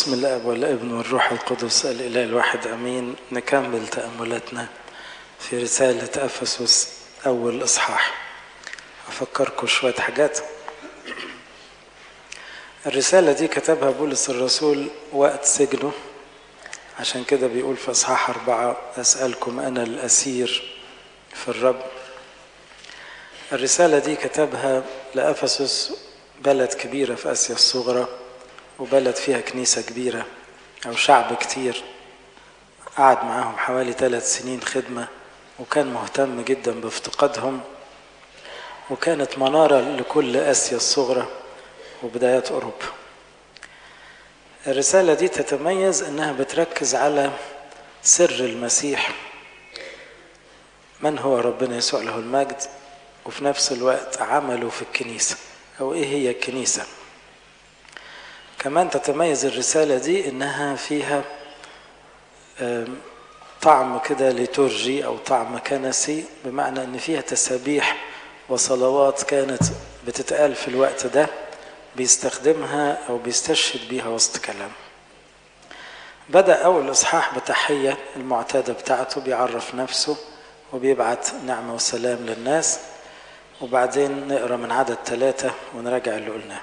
بسم الاب والابن والروح القدس الاله الواحد امين نكمل تاملاتنا في رساله افسس اول اصحاح افكركم شويه حاجات الرساله دي كتبها بولس الرسول وقت سجنه عشان كده بيقول في اصحاح اربعه اسالكم انا الاسير في الرب الرساله دي كتبها لافسس بلد كبيره في اسيا الصغرى وبلد فيها كنيسة كبيرة أو شعب كتير قعد معاهم حوالي ثلاث سنين خدمة وكان مهتم جدا بافتقادهم وكانت منارة لكل آسيا الصغرى وبدايات أوروبا الرسالة دي تتميز أنها بتركز على سر المسيح من هو ربنا يسوع له المجد وفي نفس الوقت عمله في الكنيسة أو إيه هي الكنيسة كمان تتميز الرسالة دي إنها فيها طعم كده ليتورجي أو طعم كنسي بمعنى إن فيها تسابيح وصلوات كانت بتتقال في الوقت ده بيستخدمها أو بيستشهد بيها وسط كلام بدأ أول إصحاح بتحية المعتادة بتاعته بيعرف نفسه وبيبعت نعمة وسلام للناس وبعدين نقرا من عدد ثلاثة ونراجع اللي قلناه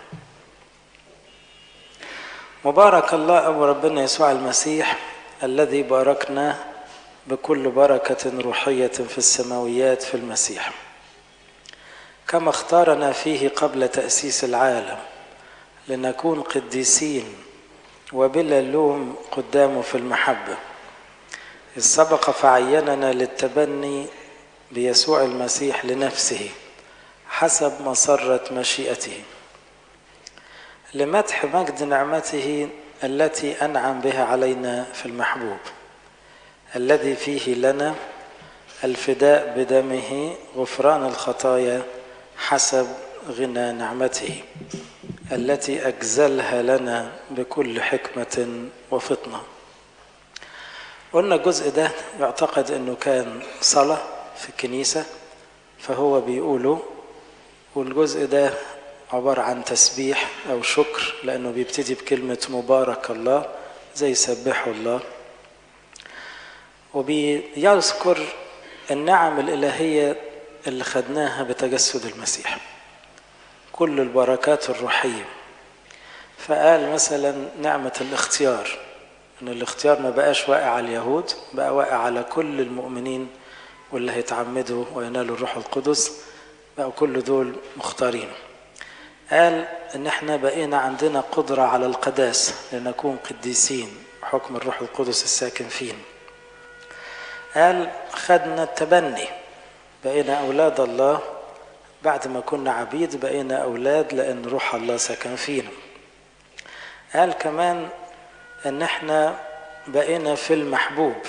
مبارك الله أبو ربنا يسوع المسيح الذي باركنا بكل بركة روحية في السماويات في المسيح كما اختارنا فيه قبل تأسيس العالم لنكون قديسين وبلا لوم قدامه في المحبة إذ سبق فعيننا للتبني بيسوع المسيح لنفسه حسب مسرة مشيئته لمدح مجد نعمته التي انعم بها علينا في المحبوب الذي فيه لنا الفداء بدمه غفران الخطايا حسب غنى نعمته التي اجزلها لنا بكل حكمه وفطنه قلنا الجزء ده يعتقد انه كان صلاه في الكنيسه فهو بيقوله والجزء ده عبارة عن تسبيح أو شكر لأنه بيبتدي بكلمة مبارك الله زي سبحوا الله وبيذكر النعم الإلهية اللي خدناها بتجسد المسيح كل البركات الروحية فقال مثلا نعمة الاختيار إن الاختيار ما بقاش واقع على اليهود بقى واقع على كل المؤمنين واللي هيتعمدوا وينالوا الروح القدس بقوا كل دول مختارين قال ان احنا بقينا عندنا قدرة على القداسة لنكون قديسين بحكم الروح القدس الساكن فينا قال خدنا التبني بقينا اولاد الله بعد ما كنا عبيد بقينا اولاد لان روح الله سكن فينا قال كمان ان احنا بقينا في المحبوب